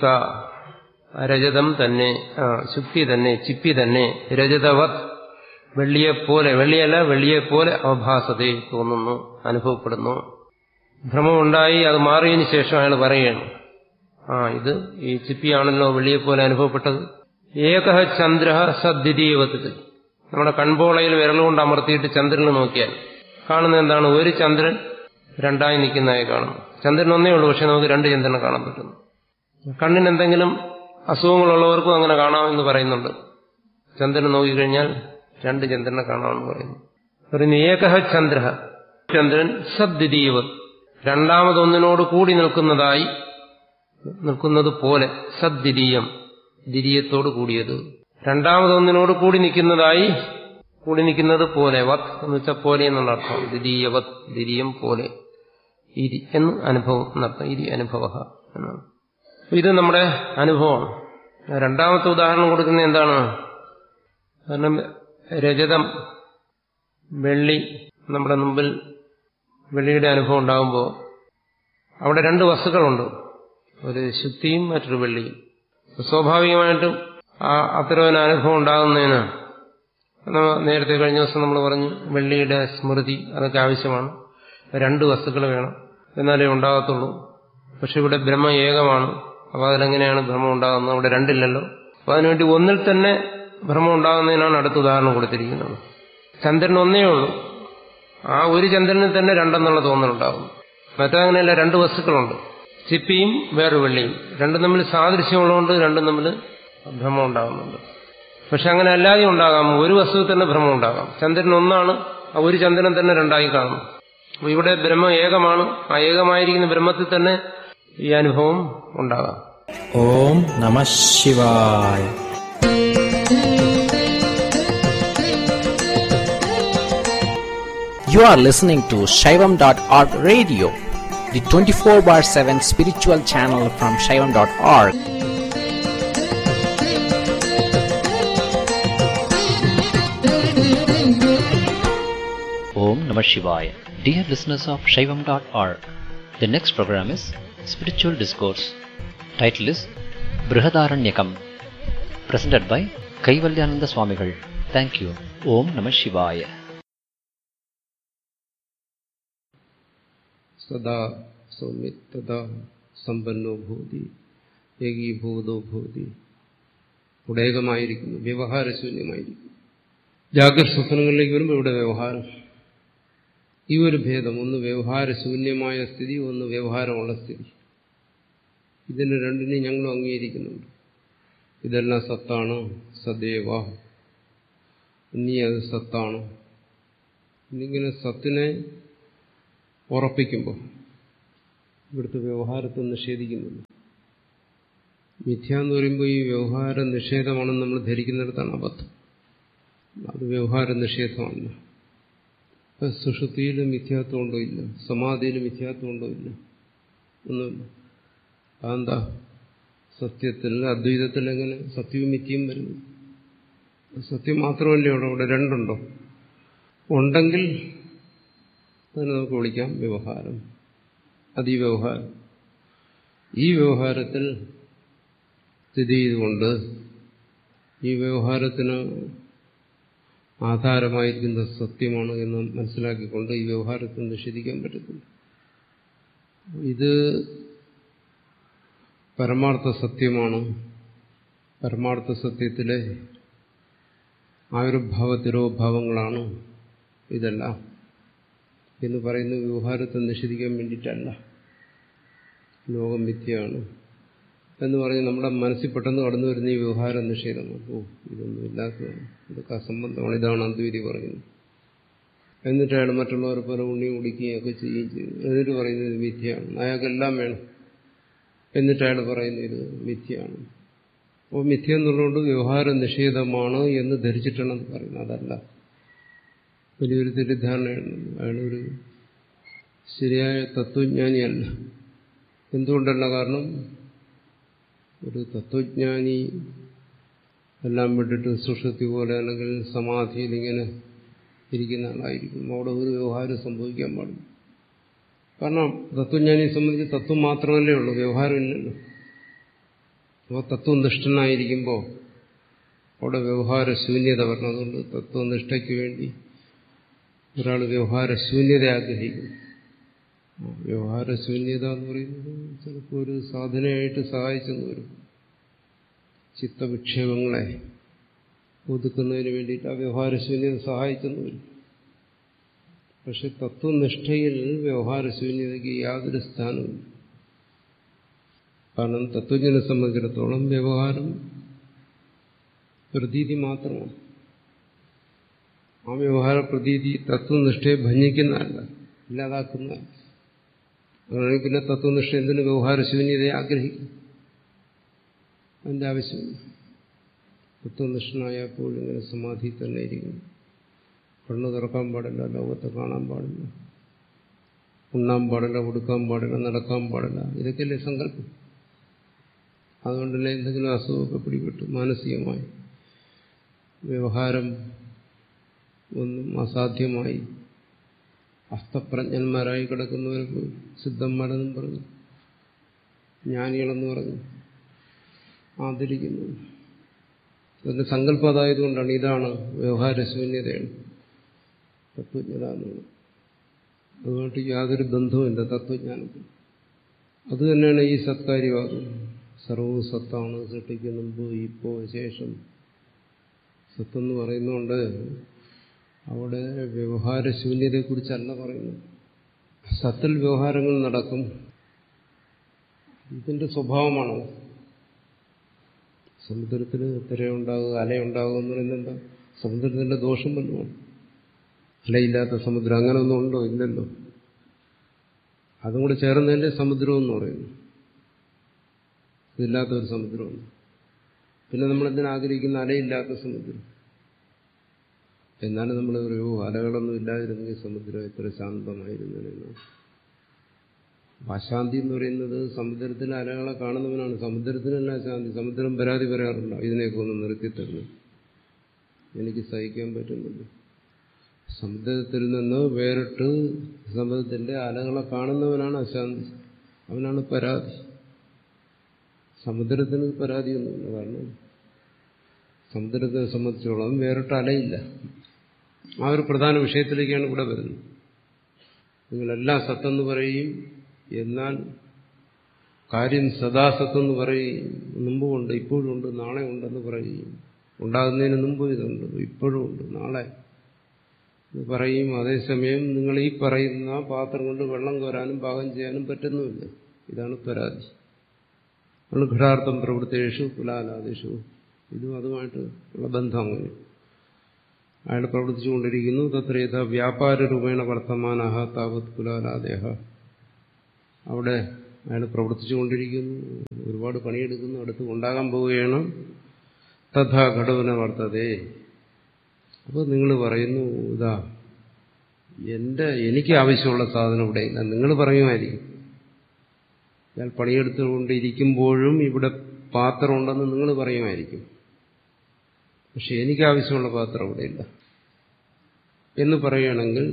രജതം തന്നെ ശുക്തി തന്നെ ചിപ്പി തന്നെ രജതവത് വെള്ളിയെപ്പോലെ വെള്ളിയല്ല വെള്ളിയെപ്പോലെ അവഭാസത്തെ തോന്നുന്നു അനുഭവപ്പെടുന്നു ഭ്രമമുണ്ടായി അത് മാറിയതിനു ശേഷം അയാൾ പറയുകയാണ് ആ ഇത് ഈ ചിപ്പിയാണല്ലോ വെള്ളിയെപ്പോലെ അനുഭവപ്പെട്ടത് ഏക ചന്ദ്ര സദ്വിതീയവത്തിൽ നമ്മുടെ കൺപോളയിൽ വിരലുകൊണ്ട് അമർത്തിയിട്ട് ചന്ദ്രനെ നോക്കിയാൽ കാണുന്ന എന്താണ് ഒരു ചന്ദ്രൻ രണ്ടായി നിൽക്കുന്നതായി കാണുന്നു ചന്ദ്രൻ ഒന്നേ ഉള്ളൂ പക്ഷെ നമുക്ക് രണ്ട് ചന്ദ്രനെ കാണാൻ പറ്റുന്നു കണ്ണിന് എന്തെങ്കിലും അസുഖങ്ങളുള്ളവർക്കും അങ്ങനെ കാണാമെന്ന് പറയുന്നുണ്ട് ചന്ദ്രനെ നോക്കിക്കഴിഞ്ഞാൽ രണ്ട് ചന്ദ്രനെ കാണാമെന്ന് പറയുന്നു പറയുന്നു ഏകഹ ചന്ദ്ര ചന്ദ്രൻ സദ്വിതീയവ രണ്ടാമതൊന്നിനോട് കൂടി നിൽക്കുന്നതായി നിൽക്കുന്നത് പോലെ സദ്വിതീയം ദ്വിതീയത്തോട് കൂടിയത് രണ്ടാമതൊന്നിനോട് കൂടി നിൽക്കുന്നതായി കൂടി നിൽക്കുന്നത് പോലെ വത് എന്ന് വെച്ചാൽ പോലെ എന്നുള്ള അർത്ഥം ദ്വിതീയവത് ദ്വിതീയം പോലെ ഇരി എന്ന് അനുഭവം എന്നർത്ഥം ഇരി അനുഭവ എന്നാണ് ഇത് നമ്മുടെ അനുഭവമാണ് രണ്ടാമത്തെ ഉദാഹരണം കൊടുക്കുന്നത് എന്താണ് കാരണം രജതം വെള്ളി നമ്മുടെ മുമ്പിൽ വെള്ളിയുടെ അനുഭവം ഉണ്ടാകുമ്പോൾ അവിടെ രണ്ട് വസ്തുക്കളുണ്ട് ഒരു ശുദ്ധിയും മറ്റൊരു വെള്ളിയും സ്വാഭാവികമായിട്ടും ആ അത്തരം ഒരു അനുഭവം ഉണ്ടാകുന്നതിന് നേരത്തെ കഴിഞ്ഞ ദിവസം നമ്മൾ പറഞ്ഞു വെള്ളിയുടെ സ്മൃതി അതൊക്കെ ആവശ്യമാണ് രണ്ട് വസ്തുക്കൾ വേണം എന്നാലേ ഉണ്ടാകത്തുള്ളൂ പക്ഷെ ഇവിടെ ബ്രഹ്മ ഏകമാണ് അപ്പോൾ അതിലെങ്ങനെയാണ് ഭ്രമം ഉണ്ടാകുന്നത് അവിടെ രണ്ടില്ലല്ലോ അപ്പോൾ അതിനുവേണ്ടി ഒന്നിൽ തന്നെ ഭ്രമം ഉണ്ടാകുന്നതിനാണ് അടുത്ത ഉദാഹരണം കൊടുത്തിരിക്കുന്നത് ചന്ദ്രൻ ഒന്നേ ഉള്ളൂ ആ ഒരു ചന്ദ്രനിൽ തന്നെ രണ്ടെന്നുള്ള തോന്നലുണ്ടാകുന്നു മറ്റങ്ങനെയല്ല രണ്ട് വസ്തുക്കളുണ്ട് ചിപ്പിയും വേറൊരു വെള്ളിയും രണ്ടും തമ്മിൽ സാദൃശ്യമുള്ളതുകൊണ്ട് രണ്ടും തമ്മിൽ ഭ്രമം ഉണ്ടാകുന്നുണ്ട് പക്ഷെ അങ്ങനെ അല്ലാതെ ഉണ്ടാകാം ഒരു വസ്തുവിൽ തന്നെ ഭ്രമം ഉണ്ടാകാം ചന്ദ്രൻ ഒന്നാണ് ആ ഒരു ചന്ദ്രൻ തന്നെ രണ്ടായി കാണും അപ്പോൾ ഇവിടെ ബ്രഹ്മം ഏകമാണ് ആ ഏകമായിരിക്കുന്ന ബ്രഹ്മത്തിൽ തന്നെ ഈ അനുഭവം ഉണ്ടാകാം ഓം നമ ശിവായ You are listening to Shaivam.org radio, the 24 bar 7 spiritual channel from Shaivam.org. Om Namah Shivaya. Dear listeners of Shaivam.org, the next program is Spiritual Discourse. Title is Brihadaranyakam. Presented by Kaivalyananda Swamigal. Thank you. Om Namah Shivaya. സദാ സൗമ്യത്തദാ സമ്പന്നോ ഭൂതി ഏകീഭൂതോ ഭൂതി ഉടേകമായിരിക്കുന്നു വ്യവഹാരശൂന്യമായിരിക്കുന്നു ജാഗ്രത സ്വപ്നങ്ങളിലേക്ക് വരുമ്പോൾ ഇവിടെ വ്യവഹാരം ഈ ഒരു ഭേദം ഒന്ന് വ്യവഹാരശൂന്യമായ സ്ഥിതി ഒന്ന് വ്യവഹാരമുള്ള സ്ഥിതി ഇതിന് രണ്ടിനെയും ഞങ്ങളും അംഗീകരിക്കുന്നുണ്ട് ഇതെല്ലാം സത്താണ് സദേവ നീ അത് സത്താണ് എന്നിങ്ങനെ സത്തിനെ ഉറപ്പിക്കുമ്പോൾ ഇവിടുത്തെ വ്യവഹാരത്തെ നിഷേധിക്കുന്നില്ല മിഥ്യ എന്ന് പറയുമ്പോൾ ഈ വ്യവഹാര നിഷേധമാണെന്ന് നമ്മൾ ധരിക്കുന്നിടത്താണ് അബദ്ധം അത് വ്യവഹാര നിഷേധമല്ല ഇപ്പം സുഷുതിയിൽ മിഥ്യാത്വം ഉണ്ടോ ഇല്ല സമാധിയിൽ മിഥ്യാത്വം ഉണ്ടോ ഇല്ല ഒന്നുമില്ല അതെന്താ സത്യത്തിൽ അദ്വൈതത്തിൽ എങ്ങനെ സത്യവും മിഥ്യയും വരുന്നു സത്യം മാത്രമല്ലേ അവിടെ അവിടെ രണ്ടുണ്ടോ ഉണ്ടെങ്കിൽ അതിനെ നമുക്ക് വിളിക്കാം വ്യവഹാരം അത് ഈ വ്യവഹാരം ഈ വ്യവഹാരത്തിൽ സ്ഥിതി ചെയ്തുകൊണ്ട് ഈ വ്യവഹാരത്തിന് ആധാരമായിരിക്കുന്ന സത്യമാണ് എന്ന് മനസ്സിലാക്കിക്കൊണ്ട് ഈ വ്യവഹാരത്തെ നിഷേധിക്കാൻ പറ്റത്തില്ല ഇത് പരമാർത്ഥ സത്യമാണ് പരമാർത്ഥ സത്യത്തിലെ ആവിർഭാവ തിരോഭാവങ്ങളാണ് ഇതെല്ലാം എന്ന് പറയുന്ന വ്യവഹാരത്തെ നിഷേധിക്കാൻ വേണ്ടിയിട്ടല്ല ലോകം മിഥ്യയാണ് എന്ന് പറഞ്ഞ് നമ്മുടെ മനസ്സിൽ പെട്ടെന്ന് കടന്നു വരുന്ന ഈ വ്യവഹാര നിഷേധമാണ് ഓ ഇതൊന്നും ഇല്ലാത്തതാണ് ഇതൊക്കെ അസംബന്ധമാണ് ഇതാണ് അദ്വൈതി പറയുന്നത് എന്നിട്ട് അയാൾ മറ്റുള്ളവരെ പോലെ ഉണ്ണി കുടിക്കുകയും ഒക്കെ ചെയ്യുകയും ചെയ്തു എന്നിട്ട് പറയുന്നത് ഇത് മിഥ്യയാണ് അയാൾക്കെല്ലാം വേണം എന്നിട്ട് അയാൾ പറയുന്നത് ഇത് മിഥ്യയാണ് അപ്പോൾ മിഥ്യ എന്നുള്ളതുകൊണ്ട് വ്യവഹാര നിഷേധമാണ് എന്ന് ധരിച്ചിട്ടാണ് പറയുന്നത് അതല്ല വലിയൊരു തെറ്റിദ്ധാരണയാണ് അയാളൊരു ശരിയായ തത്വജ്ഞാനിയല്ല എന്തുകൊണ്ടല്ല കാരണം ഒരു തത്വജ്ഞാനി എല്ലാം വിട്ടിട്ട് സുഷുതി പോലെ അല്ലെങ്കിൽ സമാധിയിൽ ഇങ്ങനെ ഇരിക്കുന്ന ആളായിരിക്കും അവിടെ ഒരു വ്യവഹാരം സംഭവിക്കാൻ പാടില്ല കാരണം തത്വജ്ഞാനിയെ സംബന്ധിച്ച് തത്വം മാത്രമല്ലേ ഉള്ളൂ വ്യവഹാരമില്ലല്ലോ അപ്പോൾ തത്വനിഷ്ഠനായിരിക്കുമ്പോൾ അവിടെ വ്യവഹാരശൂന്യത വരണം അതുകൊണ്ട് തത്വനിഷ്ഠയ്ക്ക് വേണ്ടി ഒരാൾ വ്യവഹാരശൂന്യത ആഗ്രഹിക്കുന്നു വ്യവഹാരശൂന്യത എന്ന് പറയുന്നത് ചിലപ്പോൾ ഒരു സാധനയായിട്ട് സഹായിച്ചെന്ന് വരും ചിത്തവിക്ഷേപങ്ങളെ ഒതുക്കുന്നതിന് വേണ്ടിയിട്ട് ആ വ്യവഹാരശൂന്യത സഹായിച്ചെന്ന് വരും പക്ഷെ തത്വനിഷ്ഠയിൽ വ്യവഹാരശൂന്യതയ്ക്ക് യാതൊരു സ്ഥാനവും കാരണം തത്വജ്ഞനെ സംബന്ധിച്ചിടത്തോളം വ്യവഹാരം പ്രതീതി മാത്രമാണ് ആ വ്യവഹാര പ്രതീതി തത്വനിഷ്ഠയെ ഭഞ്ജിക്കുന്നതല്ല ഇല്ലാതാക്കുന്നതല്ല അങ്ങനെയാണെങ്കിൽ പിന്നെ തത്വനിഷ്ഠ എന്തിനു വ്യവഹാരശൂന്യതയെ ആഗ്രഹിക്കും അതിൻ്റെ ആവശ്യമില്ല തത്വനിഷ്ഠനായപ്പോൾ ഇങ്ങനെ സമാധി തന്നെ ഇരിക്കുന്നു കണ്ണു തുറക്കാൻ പാടില്ല ലോകത്തെ കാണാൻ പാടില്ല ഉണ്ണാൻ പാടില്ല കൊടുക്കാൻ പാടില്ല നടക്കാൻ പാടില്ല ഇതൊക്കെയല്ലേ സങ്കല്പം അതുകൊണ്ടല്ലേ എന്തെങ്കിലും അസുഖമൊക്കെ പിടിപെട്ടു മാനസികമായി വ്യവഹാരം ഒന്നും അസാധ്യമായി അസ്തപ്രജ്ഞന്മാരായി കിടക്കുന്നവർക്ക് സിദ്ധന്മാരെന്നും പറഞ്ഞു ജ്ഞാനികളെന്ന് പറഞ്ഞു ആദരിക്കുന്നു അതിന്റെ സങ്കല്പം അതായതുകൊണ്ടാണ് ഇതാണ് വ്യവഹാരശൂന്യതയാണ് തത്വജ്ഞത എന്നുള്ളത് അതുമായിട്ട് യാതൊരു ബന്ധവുമില്ല തത്വജ്ഞാനത്തിൽ അത് തന്നെയാണ് ഈ സത്കാര്യവാദം സർവവും സത്താണ് സൃഷ്ടിക്ക് മുമ്പ് ഇപ്പോൾ ശേഷം സത്തെന്ന് പറയുന്നതുകൊണ്ട് അവിടെ വ്യവഹാരശൂന്യതയെക്കുറിച്ചല്ല പറയുന്നത് സത്തിൽ വ്യവഹാരങ്ങൾ നടക്കും ഇതിന്റെ സ്വഭാവമാണ് സമുദ്രത്തിൽ തിരയുണ്ടാകുക അലയുണ്ടാകുക എന്ന് പറയുന്നത് എന്താ സമുദ്രത്തിന്റെ ദോഷം വല്ലതുമാണ് അലയില്ലാത്ത സമുദ്രം അങ്ങനെ ഒന്നും ഉണ്ടോ ഇല്ലല്ലോ അതും കൂടെ ചേർന്നതിന്റെ സമുദ്രം എന്ന് പറയുന്നു ഇതില്ലാത്ത ഒരു സമുദ്രമാണ് പിന്നെ നമ്മളെന്തിനാ ആഗ്രഹിക്കുന്ന അലയില്ലാത്ത സമുദ്രം എന്നാലും നമ്മൾ പറയൂ അലകളൊന്നും ഇല്ലാതിരുന്നെങ്കിൽ സമുദ്രം എത്ര ശാന്തമായിരുന്നതെന്ന് അശാന്തി എന്ന് പറയുന്നത് സമുദ്രത്തിലെ അലകളെ കാണുന്നവനാണ് സമുദ്രത്തിനല്ല ശാന്തി സമുദ്രം പരാതി പറയാറുണ്ടോ ഇതിനെയൊക്കെ ഒന്ന് നിർത്തിത്തരുന്നു എനിക്ക് സഹിക്കാൻ പറ്റുന്നില്ല സമുദ്രത്തിൽ നിന്ന് വേറിട്ട് സമുദ്രത്തിന്റെ അലകളെ കാണുന്നവനാണ് അശാന്തി അവനാണ് പരാതി സമുദ്രത്തിന് പരാതിയൊന്നുമില്ല കാരണം സമുദ്രത്തെ സംബന്ധിച്ചോളം വേറിട്ട് അലയില്ല ആ ഒരു പ്രധാന വിഷയത്തിലേക്കാണ് ഇവിടെ വരുന്നത് നിങ്ങളെല്ലാം സത്തെന്ന് പറയും എന്നാൽ കാര്യം സദാസത്ത് എന്ന് പറയും മുമ്പുമുണ്ട് ഇപ്പോഴും ഉണ്ട് നാളെ ഉണ്ടെന്ന് പറയും ഉണ്ടാകുന്നതിന് മുമ്പ് ഇതുണ്ട് ഇപ്പോഴും ഉണ്ട് നാളെ എന്ന് പറയും അതേസമയം നിങ്ങൾ ഈ പറയുന്ന പാത്രം കൊണ്ട് വെള്ളം കോരാനും പാകം ചെയ്യാനും പറ്റുന്നുമില്ല ഇതാണ് പരാതി ആണ് ഘടാർത്ഥം പ്രവൃത്തിയേഷു കുലാലാദേശു ഇതും അതുമായിട്ട് ഉള്ള ബന്ധം അങ്ങനെ അയാൾ പ്രവർത്തിച്ചുകൊണ്ടിരിക്കുന്നു തത്ര യഥ വ്യാപാര രൂപേണ വർത്തമാന താവത് കുലാലാദേഹ അവിടെ അയാൾ പ്രവർത്തിച്ചുകൊണ്ടിരിക്കുന്നു ഒരുപാട് പണിയെടുക്കുന്നു അടുത്ത് ഉണ്ടാകാൻ പോവുകയാണ് തഥാ ഘടവന വർത്തതേ അപ്പോൾ നിങ്ങൾ പറയുന്നു ഇതാ എന്റെ എനിക്ക് ആവശ്യമുള്ള സാധനം ഇവിടെ ഇല്ല നിങ്ങൾ പറയുമായിരിക്കും ഞാൻ പണിയെടുത്തുകൊണ്ടിരിക്കുമ്പോഴും ഇവിടെ പാത്രം ഉണ്ടെന്ന് നിങ്ങൾ പറയുമായിരിക്കും പക്ഷെ എനിക്ക് ആവശ്യമുള്ള പാത്രം ഇവിടെ ഇല്ല എന്ന് പറയുകയാണെങ്കിൽ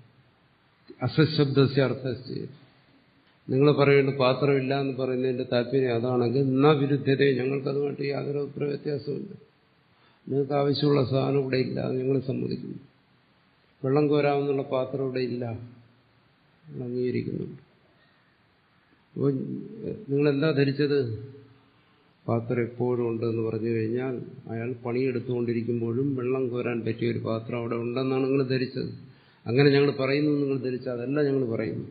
അസശബ്ദസ്യ അർത്ഥ നിങ്ങൾ പറയേണ്ട പാത്രമില്ല എന്ന് പറയുന്നതിന്റെ താല്പര്യം അതാണെങ്കിൽ എന്നാ വിരുദ്ധതയെ ഞങ്ങൾക്കതുമായിട്ട് യാതൊരു അഭിപ്രായ വ്യത്യാസമില്ല നിങ്ങൾക്ക് ആവശ്യമുള്ള സാധനം ഇവിടെ ഇല്ല ഞങ്ങൾ സമ്മതിക്കുന്നു വെള്ളം കോരാമെന്നുള്ള പാത്രം ഇവിടെ ഇല്ല നിങ്ങൾ അംഗീകരിക്കുന്നുണ്ട് അപ്പോൾ നിങ്ങളെന്താ ധരിച്ചത് പാത്രം എപ്പോഴും ഉണ്ടെന്ന് പറഞ്ഞു കഴിഞ്ഞാൽ അയാൾ പണിയെടുത്തുകൊണ്ടിരിക്കുമ്പോഴും വെള്ളം കോരാൻ പറ്റിയ ഒരു പാത്രം അവിടെ ഉണ്ടെന്നാണ് നിങ്ങൾ ധരിച്ചത് അങ്ങനെ ഞങ്ങൾ പറയുന്നു നിങ്ങൾ ധരിച്ചത് അതല്ല ഞങ്ങൾ പറയുന്നു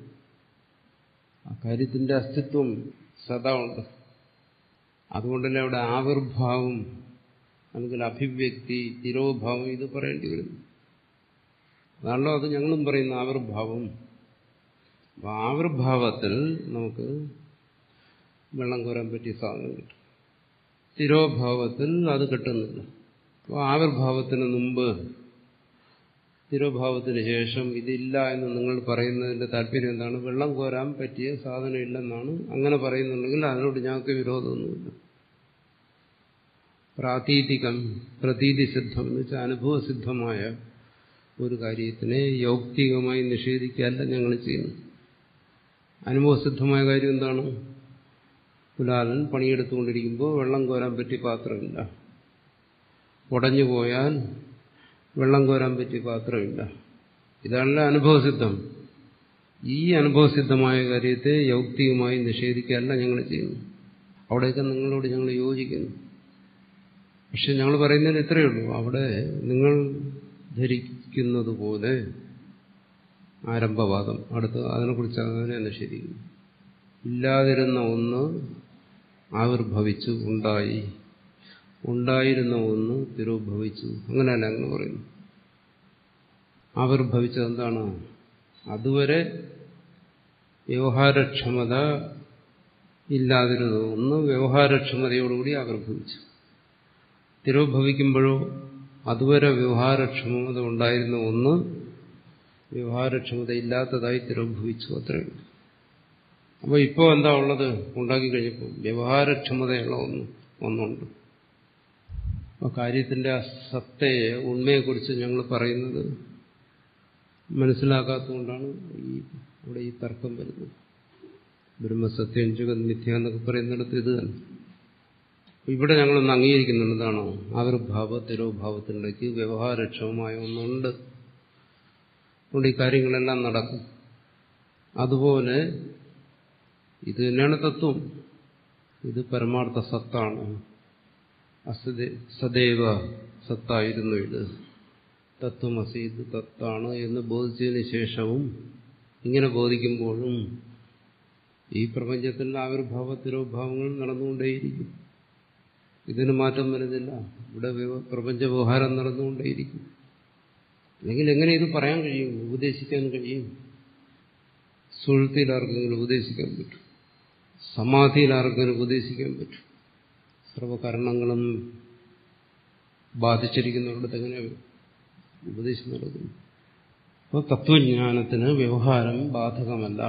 ആ കാര്യത്തിന്റെ അസ്തിത്വം സദാ ഉണ്ട് അതുകൊണ്ടല്ലേ അവിടെ ആവിർഭാവം അല്ലെങ്കിൽ അഭിവ്യക്തി തിരോഭാവം ഇത് പറയേണ്ടി വരുന്നു അതാണല്ലോ അത് ഞങ്ങളും പറയുന്ന ആവിർഭാവം അപ്പൊ ആവിർഭാവത്തിൽ നമുക്ക് വെള്ളം കോരാൻ പറ്റിയ സാധനം കിട്ടും തിരോഭാവത്തിൽ അത് കിട്ടുന്നില്ല അപ്പോൾ ആവിർഭാവത്തിന് മുമ്പ് തിരോഭാവത്തിന് ശേഷം ഇതില്ല എന്ന് നിങ്ങൾ പറയുന്നതിന്റെ താല്പര്യം എന്താണ് വെള്ളം കോരാൻ പറ്റിയ സാധനം ഇല്ലെന്നാണ് അങ്ങനെ പറയുന്നുണ്ടെങ്കിൽ അതിനോട് ഞങ്ങൾക്ക് വിരോധമൊന്നുമില്ല പ്രാതീതികം പ്രതീതി സിദ്ധം എന്ന് വെച്ചാൽ അനുഭവസിദ്ധമായ ഒരു കാര്യത്തിനെ യൗക്തികമായി നിഷേധിക്കുകയല്ല ഞങ്ങൾ ചെയ്യുന്നു അനുഭവസിദ്ധമായ കാര്യം എന്താണ് കുലാലൻ പണിയെടുത്തുകൊണ്ടിരിക്കുമ്പോൾ വെള്ളം കോരാൻ പറ്റിയ പാത്രമില്ല ഉടഞ്ഞു പോയാൽ വെള്ളം കോരാൻ പറ്റിയ പാത്രമില്ല ഇതാണല്ലോ അനുഭവസിദ്ധം ഈ അനുഭവസിദ്ധമായ കാര്യത്തെ യൗക്തികമായി നിഷേധിക്കുകയല്ല ഞങ്ങൾ ചെയ്യുന്നു അവിടെയൊക്കെ നിങ്ങളോട് ഞങ്ങൾ യോജിക്കുന്നു പക്ഷെ ഞങ്ങൾ പറയുന്നതിന് ഇത്രയേ ഉള്ളൂ അവിടെ നിങ്ങൾ ധരിക്കുന്നത് പോലെ ആരംഭവാദം അടുത്ത് അതിനെക്കുറിച്ച് അതിനെ നിഷേധിക്കുന്നു ഇല്ലാതിരുന്ന ഒന്ന് ആവിർഭവിച്ചു ഉണ്ടായി ഉണ്ടായിരുന്ന ഒന്ന് തിരോഭവിച്ചു അങ്ങനെയല്ല അങ്ങനെ പറയുന്നു ആവിർഭവിച്ചത് എന്താണ് അതുവരെ വ്യവഹാരക്ഷമത ഇല്ലാതിരുന്ന ഒന്ന് വ്യവഹാരക്ഷമതയോടുകൂടി ആവിർഭവിച്ചു തിരോഭവിക്കുമ്പോഴോ അതുവരെ വ്യവഹാരക്ഷമത ഉണ്ടായിരുന്ന ഒന്ന് വ്യവഹാരക്ഷമത ഇല്ലാത്തതായി തിരോഭവിച്ചു അത്രയും അപ്പോൾ ഇപ്പോൾ എന്താ ഉള്ളത് ഉണ്ടാക്കി കഴിഞ്ഞപ്പോൾ വ്യവഹാരക്ഷമതയുള്ള ഒന്ന് ഒന്നുണ്ട് അപ്പോൾ കാര്യത്തിന്റെ ആ സത്തയെ ഉണ്മയെക്കുറിച്ച് ഞങ്ങൾ പറയുന്നത് മനസ്സിലാക്കാത്തതുകൊണ്ടാണ് ഈ ഇവിടെ ഈ തർക്കം വരുന്നത് ബ്രഹ്മസത്യം ജഗത് മിഥ്യ എന്നൊക്കെ പറയുന്നിടത്ത് ഇത് തന്നെ ഇവിടെ ഞങ്ങളൊന്ന് അംഗീകരിക്കുന്നുണ്ട് എന്താണോ ആവിർഭാവ തിരോഭാവത്തിനിടയ്ക്ക് വ്യവഹാരക്ഷമമായ ഒന്നുണ്ട് അതുകൊണ്ട് ഈ കാര്യങ്ങളെല്ലാം നടക്കും അതുപോലെ ഇത് തന്നെയാണ് തത്വം ഇത് പരമാർത്ഥ സത്താണ് അസദേ സദൈവ സത്തായിരുന്നു ഇത് തത്വമസി ഇത് തത്താണ് എന്ന് ബോധിച്ചതിന് ശേഷവും ഇങ്ങനെ ബോധിക്കുമ്പോഴും ഈ പ്രപഞ്ചത്തിൽ ആവിർഭാവ തിരോഭാവങ്ങൾ നടന്നുകൊണ്ടേയിരിക്കും ഇതിന് മാറ്റം വരുന്നില്ല ഇവിടെ പ്രപഞ്ച വ്യവഹാരം നടന്നുകൊണ്ടേയിരിക്കും അല്ലെങ്കിൽ എങ്ങനെ ഇത് പറയാൻ കഴിയും ഉപദേശിക്കാൻ കഴിയും സുഹൃത്തിയിൽ ആർക്കെങ്കിലും ഉപദേശിക്കാൻ പറ്റും സമാധിയിൽ ആർക്കെങ്കിലും ഉപദേശിക്കാൻ പറ്റും സർവകരണങ്ങളും ബാധിച്ചിരിക്കുന്നിടത്ത് എങ്ങനെ ഉപദേശം നടക്കുന്നു അപ്പോൾ തത്വജ്ഞാനത്തിന് വ്യവഹാരം ബാധകമല്ല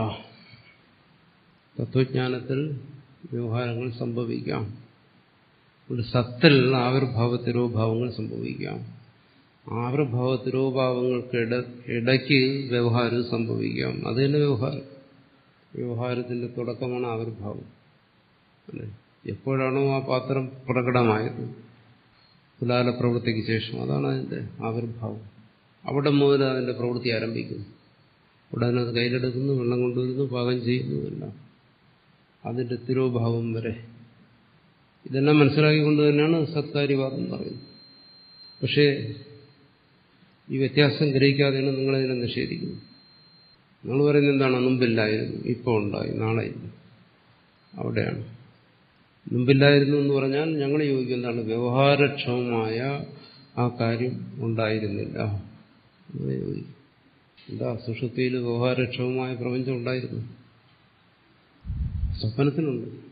തത്വജ്ഞാനത്തിൽ വ്യവഹാരങ്ങൾ സംഭവിക്കാം ഒരു സത്തിൽ ആവിർഭാവ തിരോഭാവങ്ങൾ സംഭവിക്കാം ആവിർഭാവ തിരോഭാവങ്ങൾക്ക് ഇട ഇടയ്ക്ക് വ്യവഹാരം സംഭവിക്കാം അത് തന്നെ വ്യവഹാരം വ്യവഹാരത്തിന്റെ തുടക്കമാണ് ആവിർഭാവം അല്ലേ എപ്പോഴാണോ ആ പാത്രം പ്രകടമായത് കുലാല പ്രവൃത്തിക്ക് ശേഷം അതാണ് അതിന്റെ ആവിർഭാവം അവിടെ മുതൽ അതിന്റെ പ്രവൃത്തി ആരംഭിക്കുന്നു ഉടനെ അത് കയ്യിലെടുക്കുന്നു വെള്ളം കൊണ്ടുവരുന്നു പാകം ചെയ്യുന്നു എല്ലാം അതിന്റെ തിരോഭാവം വരെ ഇതെല്ലാം മനസ്സിലാക്കിക്കൊണ്ട് തന്നെയാണ് സത്കാര്യവാദം എന്ന് പറയുന്നത് പക്ഷേ ഈ വ്യത്യാസം ഗ്രഹിക്കാതെയാണ് നിങ്ങളതിനെ നിഷേധിക്കുന്നത് നിങ്ങൾ പറയുന്നത് എന്താണ് മുമ്പില്ലായിരുന്നു ഇപ്പോൾ ഉണ്ടായി നാളെ ഇല്ല അവിടെയാണ് മുമ്പില്ലായിരുന്നു എന്ന് പറഞ്ഞാൽ ഞങ്ങൾ ചോദിക്കും എന്താണ് വ്യവഹാരക്ഷമമായ ആ കാര്യം ഉണ്ടായിരുന്നില്ല എന്ന് ചോദിക്കും എന്താ സുഷുപ്തിയിൽ വ്യവഹാരക്ഷമമായ പ്രപഞ്ചം ഉണ്ടായിരുന്നു സ്വപ്നത്തിനുണ്ട്